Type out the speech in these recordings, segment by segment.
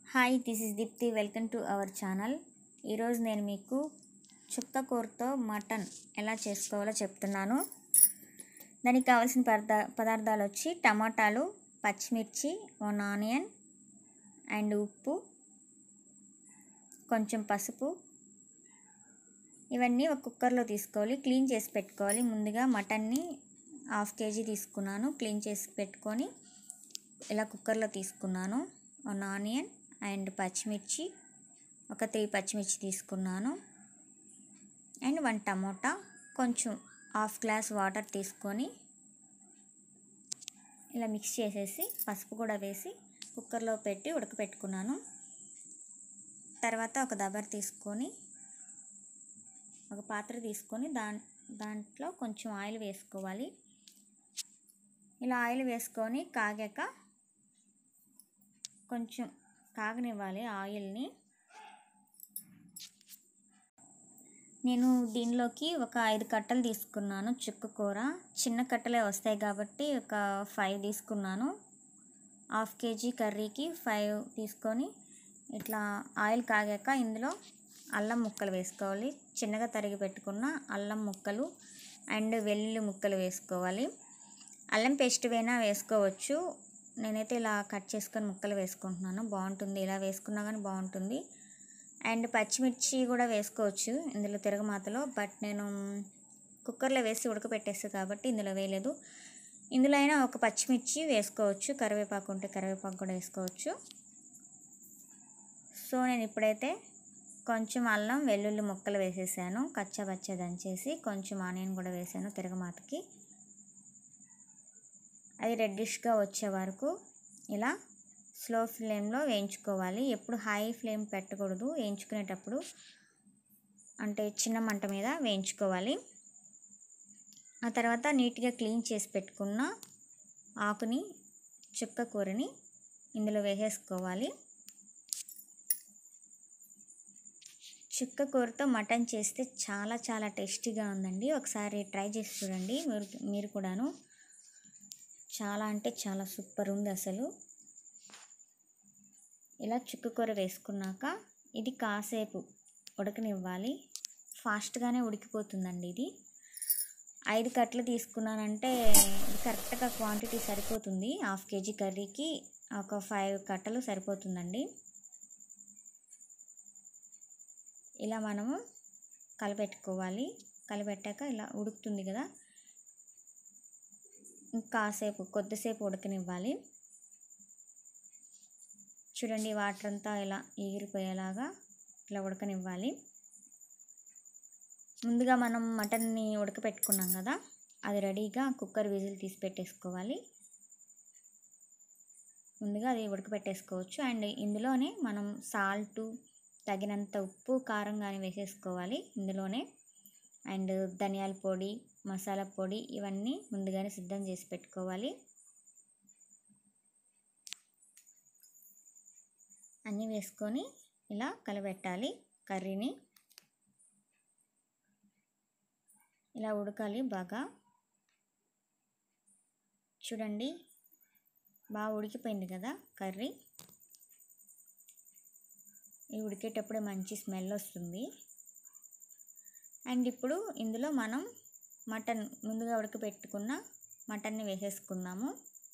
hi this is Deepthi welcome to our channel ఈరోజు నేను మీకు చుక్క కూరతో మటన్ ఎలా చేసుకోవాలో చెప్తున్నాను దానికి కావాల్సిన పదార్థ పదార్థాలు వచ్చి టమాటాలు పచ్చిమిర్చి వన్ ఆనియన్ అండ్ ఉప్పు కొంచెం పసుపు ఇవన్నీ ఒక కుక్కర్లో తీసుకోవాలి క్లీన్ చేసి పెట్టుకోవాలి ముందుగా మటన్ని హాఫ్ కేజీ తీసుకున్నాను క్లీన్ చేసి పెట్టుకొని ఇలా కుక్కర్లో తీసుకున్నాను వన్ ఆనియన్ అండ్ పచ్చిమిర్చి ఒక త్రీ పచ్చిమిర్చి తీసుకున్నాను అండ్ వన్ టమోటా కొంచెం హాఫ్ గ్లాస్ వాటర్ తీసుకొని ఇలా మిక్స్ చేసేసి పసుపు కూడా వేసి కుక్కర్లో పెట్టి ఉడకపెట్టుకున్నాను తర్వాత ఒక దబర్ తీసుకొని ఒక పాత్ర తీసుకొని దా దాంట్లో కొంచెం ఆయిల్ వేసుకోవాలి ఇలా ఆయిల్ వేసుకొని కాగాక కొంచెం కాగనివ్వాలి ఆయిల్ని నేను దీనిలోకి ఒక ఐదు కట్టలు తీసుకున్నాను చుక్క కూర చిన్న కట్టలే వస్తాయి కాబట్టి ఒక ఫైవ్ తీసుకున్నాను హాఫ్ కేజీ కర్రీకి ఫైవ్ తీసుకొని ఇట్లా ఆయిల్ కాగాక ఇందులో అల్లం ముక్కలు వేసుకోవాలి చిన్నగా తరిగి పెట్టుకున్న అల్లం ముక్కలు అండ్ వెల్లుల్లి ముక్కలు వేసుకోవాలి అల్లం పేస్ట్ అయినా వేసుకోవచ్చు నేనైతే ఇలా కట్ చేసుకొని ముక్కలు వేసుకుంటున్నాను బాగుంటుంది ఇలా వేసుకున్నా కానీ బాగుంటుంది అండ్ పచ్చిమిర్చి కూడా వేసుకోవచ్చు ఇందులో తిరగమాతలో బట్ నేను కుక్కర్లో వేసి ఉడకపెట్టేస్తాను కాబట్టి ఇందులో వేయలేదు ఇందులో అయినా ఒక పచ్చిమిర్చి వేసుకోవచ్చు కరివేపాకు ఉంటే కరివేపాకు కూడా వేసుకోవచ్చు సో నేను ఇప్పుడైతే కొంచెం అల్లం వెల్లుల్లి ముక్కలు వేసేసాను కచ్చా పచ్చా దంచేసి కొంచెం ఆనియన్ కూడా వేసాను తిరగమాతకి అది రెడ్డిష్గా వచ్చే వరకు ఇలా స్లో ఫ్లేమ్లో వేయించుకోవాలి ఎప్పుడు హై ఫ్లేమ్ పెట్టకూడదు వేయించుకునేటప్పుడు అంటే చిన్న మంట మీద వేయించుకోవాలి ఆ తర్వాత నీట్గా క్లీన్ చేసి పెట్టుకున్న ఆకుని చుక్క కూరని ఇందులో వేసేసుకోవాలి చుక్క కూరతో మటన్ చేస్తే చాలా చాలా టేస్టీగా ఉందండి ఒకసారి ట్రై చేసి చూడండి మీరు మీరు కూడాను చాలా అంటే చాలా సూపర్ ఉంది అసలు ఇలా చుక్క కూర వేసుకున్నాక ఇది కాసేపు ఉడకనివ్వాలి ఫాస్ట్గానే ఉడికిపోతుందండి ఇది ఐదు కట్టలు తీసుకున్నానంటే కరెక్ట్గా క్వాంటిటీ సరిపోతుంది హాఫ్ కేజీ కర్రీకి ఒక ఫైవ్ కట్టలు సరిపోతుందండి ఇలా మనము కలపెట్టుకోవాలి కలపెట్టాక ఇలా ఉడుకుతుంది కదా కాసేపు కొద్దిసేపు ఉడకనివ్వాలి చూడండి వాటర్ అంతా ఇలా ఎగిరిపోయేలాగా ఇలా ఉడకనివ్వాలి ముందుగా మనం మటన్ని ఉడకపెట్టుకున్నాం కదా అది రెడీగా కుక్కర్ విజిల్ తీసి పెట్టేసుకోవాలి ముందుగా అది ఉడకపెట్టేసుకోవచ్చు అండ్ ఇందులోనే మనం సాల్టు తగినంత ఉప్పు కారం కానీ వేసేసుకోవాలి ఇందులోనే అండ్ ధనియాల పొడి మసాలా పొడి ఇవన్నీ ముందుగానే సిద్ధం చేసి పెట్టుకోవాలి అన్నీ వేసుకొని ఇలా కలబెట్టాలి కర్రీని ఇలా ఉడకాలి బాగా చూడండి బాగా ఉడికిపోయింది కదా కర్రీ ఇది ఉడికేటప్పుడే మంచి స్మెల్ వస్తుంది అండ్ ఇప్పుడు ఇందులో మనం మటన్ ముందుగా ఉడకబెట్టుకున్న మటన్ని వేసేసుకుందాము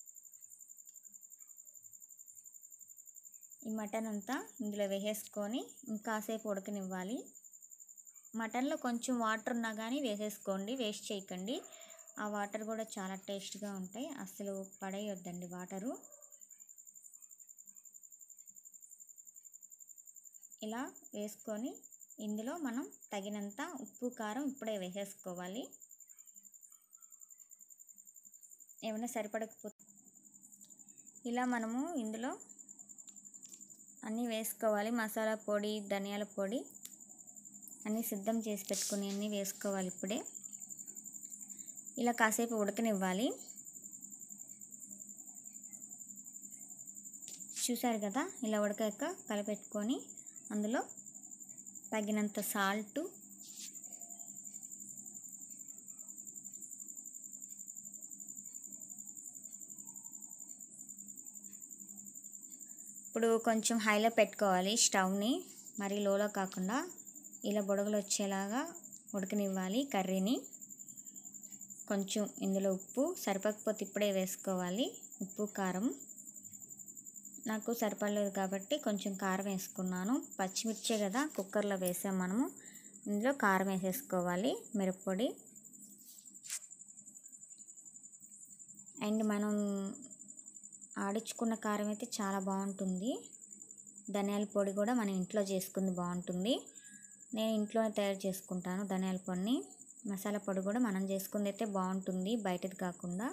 ఈ మటన్ అంతా ఇందులో వేసేసుకొని ఇంకాసేపు ఉడకనివ్వాలి మటన్లో కొంచెం వాటర్ ఉన్నా కానీ వేసేసుకోండి వేస్ట్ చేయకండి ఆ వాటర్ కూడా చాలా టేస్ట్గా ఉంటాయి అసలు పడేయొద్దండి వాటరు ఇలా వేసుకొని ఇందులో మనం తగినంత ఉప్పు కారం ఇప్పుడే వేసేసుకోవాలి ఏమైనా సరిపడకపోతే ఇలా మనము ఇందులో అన్నీ వేసుకోవాలి మసాలా పొడి ధనియాల పొడి అన్నీ సిద్ధం చేసి పెట్టుకుని అన్నీ వేసుకోవాలి ఇప్పుడే ఇలా కాసేపు ఉడకనివ్వాలి చూసారు కదా ఇలా ఉడకాక కలపెట్టుకొని అందులో తగినంత సాల్టు ఇప్పుడు కొంచెం హైలో పెట్టుకోవాలి స్టవ్ని మరీ లోలో కాకుండా ఇలా బుడగలు వచ్చేలాగా ఉడకనివ్వాలి కర్రీని కొంచెం ఇందులో ఉప్పు సరిపోకపోతే ఇప్పుడే వేసుకోవాలి ఉప్పు కారం నాకు సరిపడలేదు కాబట్టి కొంచెం కారం వేసుకున్నాను పచ్చిమిర్చే కదా కుక్కర్లో వేసాం మనము ఇందులో కారం వేసేసుకోవాలి మిరప్పొడి అండ్ మనం ఆడించుకున్న కారం అయితే చాలా బాగుంటుంది ధనియాల పొడి కూడా మన ఇంట్లో చేసుకుంది బాగుంటుంది నేను ఇంట్లోనే తయారు చేసుకుంటాను ధనియాల పొడిని మసాలా పొడి కూడా మనం చేసుకుంది అయితే బాగుంటుంది బయటది కాకుండా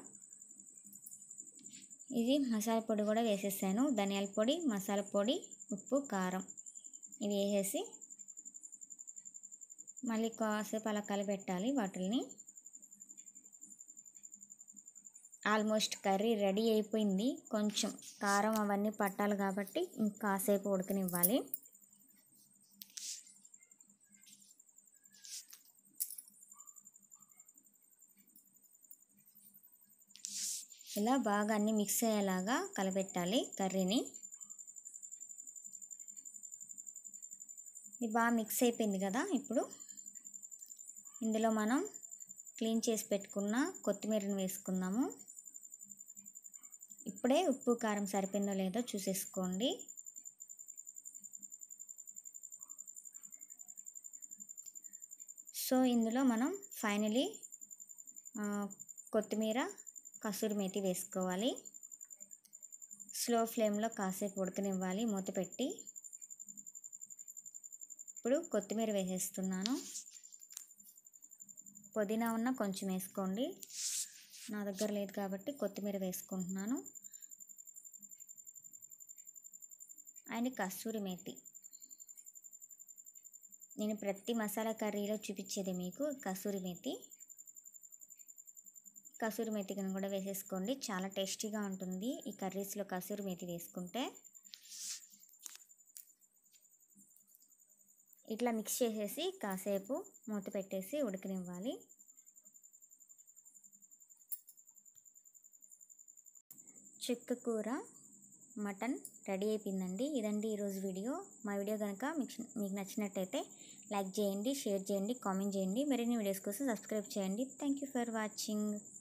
ఇది మసాలా పొడి కూడా వేసేసాను ధనియాల పొడి మసాలా పొడి ఉప్పు కారం ఇవి వేసేసి మళ్ళీ కాసేపు అలా కలిపెట్టాలి వాటిని ఆల్మోస్ట్ కర్రీ రెడీ అయిపోయింది కొంచెం కారం అవన్నీ పట్టాలి కాబట్టి ఇంకాసేపు ఉడకనివ్వాలి ఇలా బాగా అన్నీ మిక్స్ అయ్యేలాగా కలపెట్టాలి కర్రీని ఇది బాగా మిక్స్ అయిపోయింది కదా ఇప్పుడు ఇందులో మనం క్లీన్ చేసి పెట్టుకున్న కొత్తిమీరని వేసుకుందాము ఇప్పుడే ఉప్పు కారం సరిపోయిందో లేదో చూసేసుకోండి సో ఇందులో మనం ఫైనలీ కొత్తిమీర కసూరి మేతి వేసుకోవాలి స్లో ఫ్లేమ్లో కాసేపు ఉడకనివ్వాలి మూత పెట్టి ఇప్పుడు కొత్తిమీర వేసేస్తున్నాను పుదీనా ఉన్న కొంచెం వేసుకోండి నా దగ్గర లేదు కాబట్టి కొత్తిమీర వేసుకుంటున్నాను అండ్ కస్తూరి మేతి నేను ప్రతి మసాలా కర్రీలో చూపించేది మీకు కసూరి మేతి కసూరి మేతిని కూడా వేసేసుకోండి చాలా టేస్టీగా ఉంటుంది ఈ కర్రీస్లో కసూరి మేతి వేసుకుంటే ఇట్లా మిక్స్ చేసేసి కాసేపు మూత పెట్టేసి ఉడకనివ్వాలి చుక్క కూర మటన్ రెడీ అయిపోయిందండి ఇదండి ఈరోజు వీడియో మా వీడియో కనుక మీకు మీకు నచ్చినట్టయితే లైక్ చేయండి షేర్ చేయండి కామెంట్ చేయండి మరిన్ని వీడియోస్ కోసం సబ్స్క్రైబ్ చేయండి థ్యాంక్ యూ ఫర్ వాచింగ్